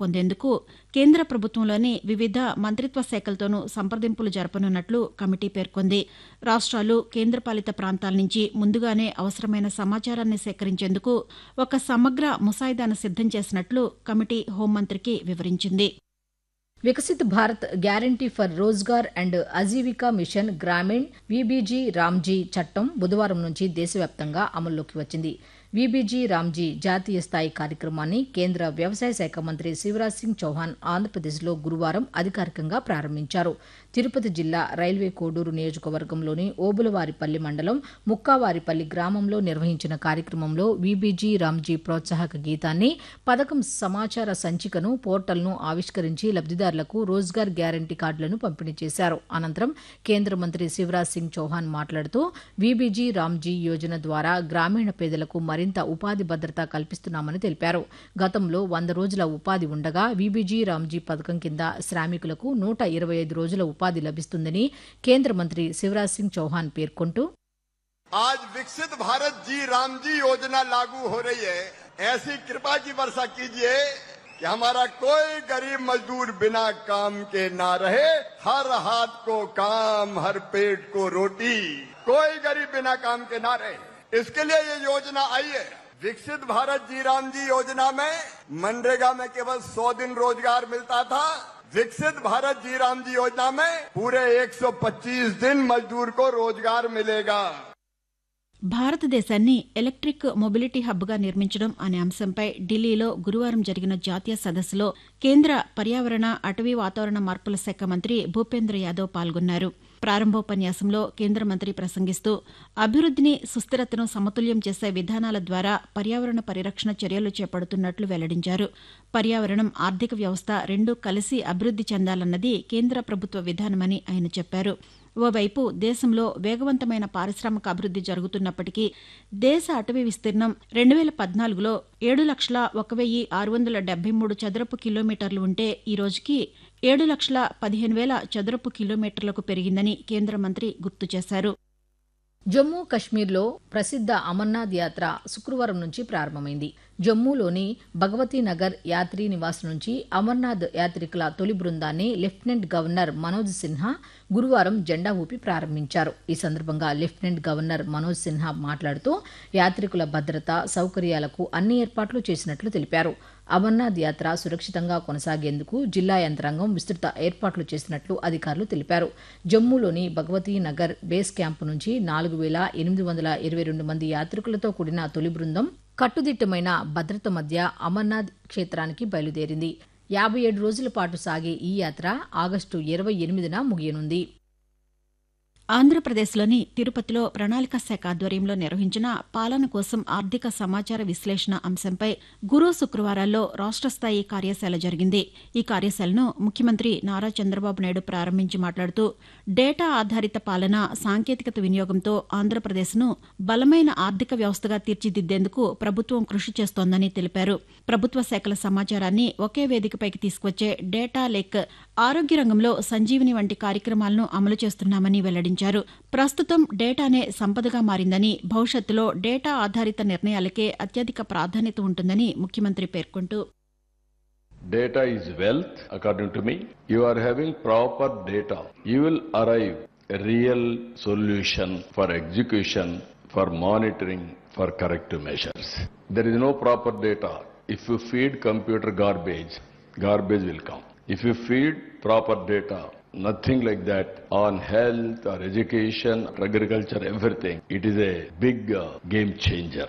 పొందేందుకు కేంద్ర ప్రభుత్వంలోని వివిధ మంత్రిత్వ శాఖలతోనూ సంప్రదింపులు జరపనున్నట్లు కమిటీ పేర్కొంది రాష్ట్రాలు కేంద్రపాలిత ప్రాంతాల నుంచి ముందుగానే అవసరమైన సమాచారాన్ని సేకరించేందుకు ఒక సమగ్ర ముసాయిదాను సిద్దం చేసినట్లు కమిటీ హోంమంత్రికి వివరించింది Viksit Bharat guarantee for Rozgar and Ajeevika mission Gramin VBG Ramji చట్టం బుధవారం నుంచి దేశవ్యాప్తంగా అమల్లోకి వచ్చింది వీబీజీ రామ్జీ జాతీయ స్థాయి కార్యక్రమాన్ని కేంద్ర వ్యవసాయ శాఖ మంత్రి శివరాజ్ సింగ్ చౌహాన్ ఆంధ్రప్రదేశ్లో గురువారం అధికారికంగా ప్రారంభించారు తిరుపతి జిల్లా రైల్వే కోడూరు నియోజకవర్గంలోని ఓబులవారిపల్లి మండలం ముక్కావారిపల్లి గ్రామంలో నిర్వహించిన కార్యక్రమంలో వీబీజీ రామ్జీ ప్రోత్సాహక గీతాన్ని పథకం సమాచార సంచికను పోర్టల్ను ఆవిష్కరించి లబ్దిదారులకు రోజ్గార్ గ్యారంటీ కార్డులను పంపిణీ చేశారు అనంతరం కేంద్ర మంత్రి శివరాజ్ సింగ్ చౌహాన్ మాట్లాడుతూ వీబీజీ రామ్జీ యోజన ద్వారా గ్రామీణ పేదలకు మరింత ఉపాధి భద్రత కల్పిస్తున్నామని తెలిపారు గతంలో వంద రోజుల ఉపాధి ఉండగా వీబీజీ రామ్జీ పథకం కింద శ్రామికులకు నూట ఇరవై ఐదు రోజుల ఉపాధి లభిస్తుందని కేంద్ర మంత్రి శివరాజ్ సింగ్ చౌహాన్ పేర్కొంటూ आज विकसित भारत जी राम जी योजना लागू हो रही है ऐसी कृपा की वर्षा कीजिए कि हमारा कोई गरीब मजदूर बिना काम के ना रहे हर हाथ को काम हर पेट को रोटी कोई गरीब बिना काम के ना रहे इसके लिए ये योजना आई है विकसित भारत जी राम जी योजना में मनरेगा में केवल 100 दिन रोजगार मिलता था विकसित भारत जी राम जी योजना में पूरे 125 दिन मजदूर को रोजगार मिलेगा భారతదేశాన్ని ఎలక్ట్రిక్ మొబిలిటీ హబ్గా నిర్మించడం అనే అంశంపై ఢిల్లీలో గురువారం జరిగిన జాతీయ సదస్సులో కేంద్ర పర్యావరణ అటవీ వాతావరణ మార్పుల శాఖ మంత్రి భూపేంద్ర యాదవ్ పాల్గొన్నారు ప్రారంభోపన్యాసంలో కేంద్ర మంత్రి ప్రసంగిస్తూ అభివృద్దిని సుస్థిరతను సమతుల్యం చేసే విధానాల ద్వారా పర్యావరణ పరిరక్షణ చర్యలు చేపడుతున్నట్లు వెల్లడించారు పర్యావరణం ఆర్థిక వ్యవస్థ రెండూ కలిసి అభివృద్ది చెందాలన్నది కేంద్ర ప్రభుత్వ విధానమని ఆయన చెప్పారు ఓవైపు దేశంలో వేగవంతమైన పారిశ్రామిక అభివృద్ది జరుగుతున్నప్పటికీ దేశ అటవీ విస్తీర్ణం రెండు వేల పద్నాలుగులో ఏడు లక్షల ఒక వెయ్యి ఆరు వందల డెబ్బై మూడు చదరపు కిలోమీటర్లు ఉంటే ఈ రోజుకి ఏడు లక్షల పదిహేను వేల చదరపు కిలోమీటర్లకు పెరిగిందని కేంద్ర మంత్రి గుర్తు చేశారు జమ్మూ కశ్మీర్లో ప్రసిద్ధ అమర్నాథ్ యాత్ర శుక్రవారం నుంచి ప్రారంభమైంది జమ్మూలోని భగవతీ నగర్ యాత్రీ నివాస్ నుంచి అమర్నాథ్ యాత్రికుల తొలి బృందాన్ని లెఫ్టినెంట్ గవర్నర్ మనోజ్ సిన్హా గురువారం జెండా ఊపి ప్రారంభించారు ఈ సందర్భంగా లెఫ్టినెంట్ గవర్నర్ మనోజ్ సిన్హా మాట్లాడుతూ యాత్రికుల భద్రత సౌకర్యాలకు అన్ని ఏర్పాట్లు చేసినట్లు తెలిపారు అమర్నాథ్ యాత్ర సురక్షితంగా కొనసాగేందుకు జిల్లా యంత్రాంగం విస్తృత ఏర్పాట్లు చేసినట్లు అధికారులు తెలిపారు జమ్మూలోని భగవతీ నగర్ బేస్ క్యాంపు నుంచి నాలుగు వేల ఎనిమిది వందల ఇరవై రెండు మంది యాత్రికులతో కూడిన తొలి బృందం కట్టుదిట్టమైన భద్రత మధ్య అమర్నాథ్ క్షేత్రానికి బయలుదేరింది యాభై ఏడు రోజుల పాటు సాగే ఈ యాత్ర ఆగస్టు ఇరవై ఎనిమిదిన ముగియనుంది ఆంధ్రప్రదేశ్లోని తిరుపతిలో ప్రణాళిక శాఖ ఆధ్వర్యంలో నిర్వహించిన పాలన కోసం ఆర్థిక సమాచార విశ్లేషణ అంశంపై గురు శుక్రవారాల్లో రాష్ట్ర స్థాయి కార్యశాల జరిగింది ఈ కార్యశాలను ముఖ్యమంత్రి నారా చంద్రబాబు నాయుడు ప్రారంభించి మాట్లాడుతూ డేటా ఆధారిత పాలన సాంకేతికత వినియోగంతో ఆంధ్రప్రదేశ్ను బలమైన ఆర్థిక వ్యవస్థగా తీర్చిదిద్దేందుకు ప్రభుత్వం కృషి చేస్తోందని తెలిపారు ప్రభుత్వ శాఖల సమాచారాన్ని ఒకే వేదికపైకి తీసుకొచ్చే డేటా లేక్ ఆరోగ్య రంగంలో సంజీవిని వంటి కార్యక్రమాలను అమలు చేస్తున్నామని వెల్లడించారు ప్రస్తుతం డేటానే సంపదగా మారిందని భవిష్యత్తులో డేటా ఆధారిత నిర్ణయాలకే అత్యధిక ప్రాధాన్యత ఉంటుందని ముఖ్యమంత్రి పేర్కొంటూ Data is wealth, according to me. You are having proper data. You will arrive a real solution for execution, for monitoring, for corrective measures. There is no proper data. If you feed computer garbage, garbage will come. If you feed proper data, nothing like that on health or education, or agriculture, everything. It is a big uh, game changer.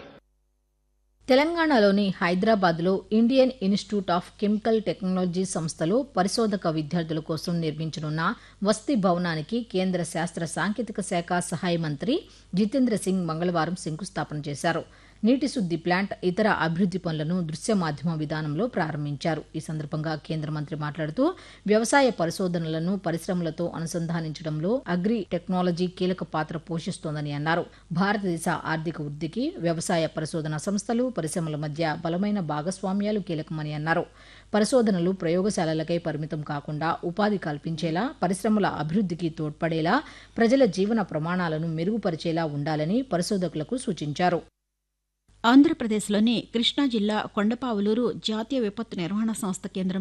తెలంగాణలోని హైదరాబాద్లో Indian institute of chemical technology సంస్థలో పరిశోధక విద్యార్థుల కోసం నిర్మించనున్న వసతి భవనానికి కేంద్ర శాస్త్ర సాంకేతిక శాఖ సహాయ మంత్రి జితేంద్ర సింగ్ మంగళవారం శంకుస్థాపన చేశారు నీటి శుద్ది ప్లాంట్ ఇతర అభివృద్ది పనులను దృశ్య మాధ్యమ విధానంలో ప్రారంభించారు ఈ సందర్భంగా కేంద్ర మంత్రి మాట్లాడుతూ వ్యవసాయ పరిశోధనలను పరిశ్రమలతో అనుసంధానించడంలో అగ్రి టెక్నాలజీ కీలక పాత్ర పోషిస్తోందని అన్నారు భారతదేశ ఆర్థిక వృద్ధికి వ్యవసాయ పరిశోధన సంస్థలు పరిశ్రమల మధ్య బలమైన భాగస్వామ్యాలు కీలకమని అన్నారు పరిశోధనలు ప్రయోగశాలలకై పరిమితం కాకుండా ఉపాధి కల్పించేలా పరిశ్రమల అభివృద్ధికి తోడ్పడేలా ప్రజల జీవన ప్రమాణాలను మెరుగుపరిచేలా ఉండాలని పరిశోధకులకు సూచించారు ఆంధ్రప్రదేశ్లోని కృష్ణా జిల్లా కొండపావులూరు జాతీయ విపత్తు నిర్వహణ సంస్థ కేంద్రం